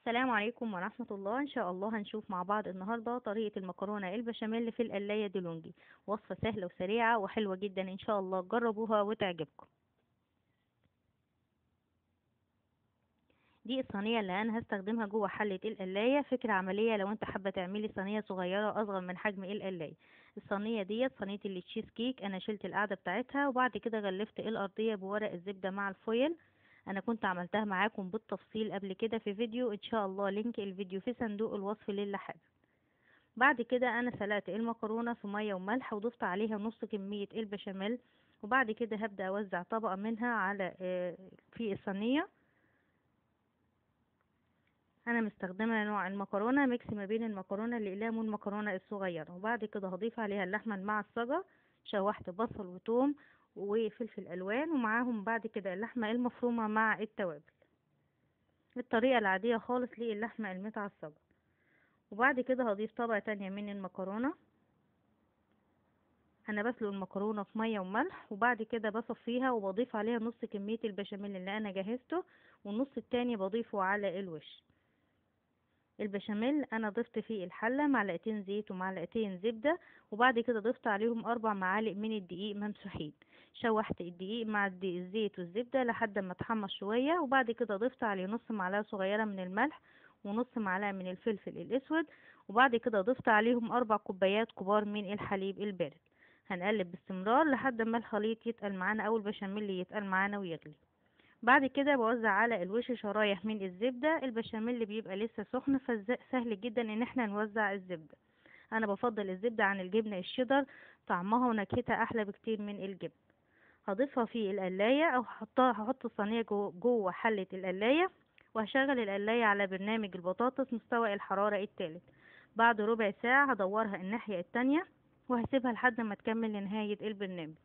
السلام عليكم ورحمة الله إن شاء الله هنشوف مع بعض النهاردة طريقة المكرونة البشاميل في القلاية ديلونجي وصفة سهلة وسريعة وحلوة جدا إن شاء الله تجربوها وتعجبكم دي الصينية اللي أنا هستخدمها جوه حلة القلاية فكرة عملية لو أنت حابة تعملي صينية صغيرة أصغر من حجم القلاية الصينية ديت صينية التشيز كيك أنا شلت القاعدة بتاعتها وبعد كده غلفت الأرضية بورق الزبدة مع الفويل انا كنت عملتها معاكم بالتفصيل قبل كده في فيديو ان شاء الله لينك الفيديو في صندوق الوصف للي حابب بعد كده انا سلقت المكرونه في ميه وملح وضفت عليها نص كميه البشاميل وبعد كده هبدا اوزع طبقه منها على في الصينيه انا مستخدمه نوع المكرونه ميكس ما بين المكرونه الاقلام والمكرونه الصغيره وبعد كده هضيف عليها اللحمه المعصجه شوحت بصل وثوم وفلفل الوان ومعاهم بعد كده اللحمه المفرومه مع التوابل الطريقه العاديه خالص للحمه المتعصجه وبعد كده هضيف طبقه تانية من المكرونه انا بسلق المكرونه في ميه وملح وبعد كده بصفيها وبضيف عليها نص كميه البشاميل اللي انا جهزته والنص التاني بضيفه على الوش البشاميل انا ضفت فيه الحلة معلقتين زيت ومعلقتين زبدة وبعد كده ضفت عليهم اربع معالق من الدقيق ممسوحين شوحت الدقيق مع الزيت والزبدة لحد ما اتحمص شوية وبعد كده ضفت عليه نص معلقة صغيرة من الملح ونص معلقة من الفلفل الاسود وبعد كده ضفت عليهم اربع كوبايات كبار من الحليب البارد هنقلب باستمرار لحد ما الخليط يتقل معانا او البشاميل يتقل معانا ويغلي بعد كده بوزع على الوش شرايح من الزبدة البشاميل اللي بيبقى لسه سخن فسهل جدا ان احنا نوزع الزبدة انا بفضل الزبدة عن الجبنة الشيدر طعمها ونكهتها احلى بكتير من الجبن هضيفها في القلاية او هحطها هحط الصينية جوه, جوه حلة القلاية وهشغل القلاية على برنامج البطاطس مستوى الحرارة الثالث بعد ربع ساعة هدورها الناحية التانية وهسيبها لحد ما تكمل لنهاية البرنامج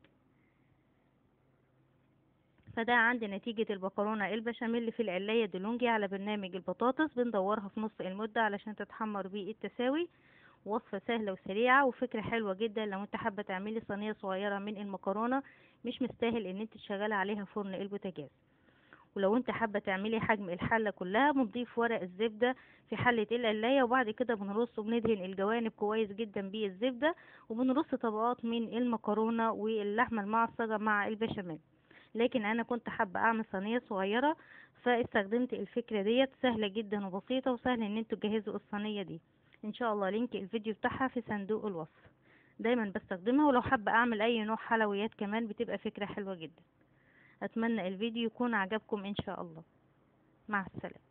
فده عندي نتيجة المكرونة البشاميل في القلاية ديلونجي على برنامج البطاطس بندورها في نص المدة علشان تتحمر بالتساوي وصفة سهلة وسريعة وفكرة حلوة جدا لو انت حابة تعملي صينية صغيرة من المكرونة مش مستاهل ان انت تشغلي عليها فرن البوتاجاز ولو انت حابة تعملي حجم الحلة كلها بنضيف ورق الزبدة في حلة القلاية وبعد كده بنرص وبندهن الجوانب كويس جدا بالزبدة وبنرص طبقات من المكرونة واللحمة المعصجة مع البشاميل لكن انا كنت حابة اعمل صينية صغيرة فاستخدمت الفكرة ديت سهلة جدا وبسيطة وسهل ان انتوا تجهزوا الصينية دي ان شاء الله لينك الفيديو بتاعها في صندوق الوصف دايما بستخدمها ولو حابة اعمل اي نوع حلويات كمان بتبقى فكرة حلوة جدا اتمنى الفيديو يكون عجبكم ان شاء الله مع السلامة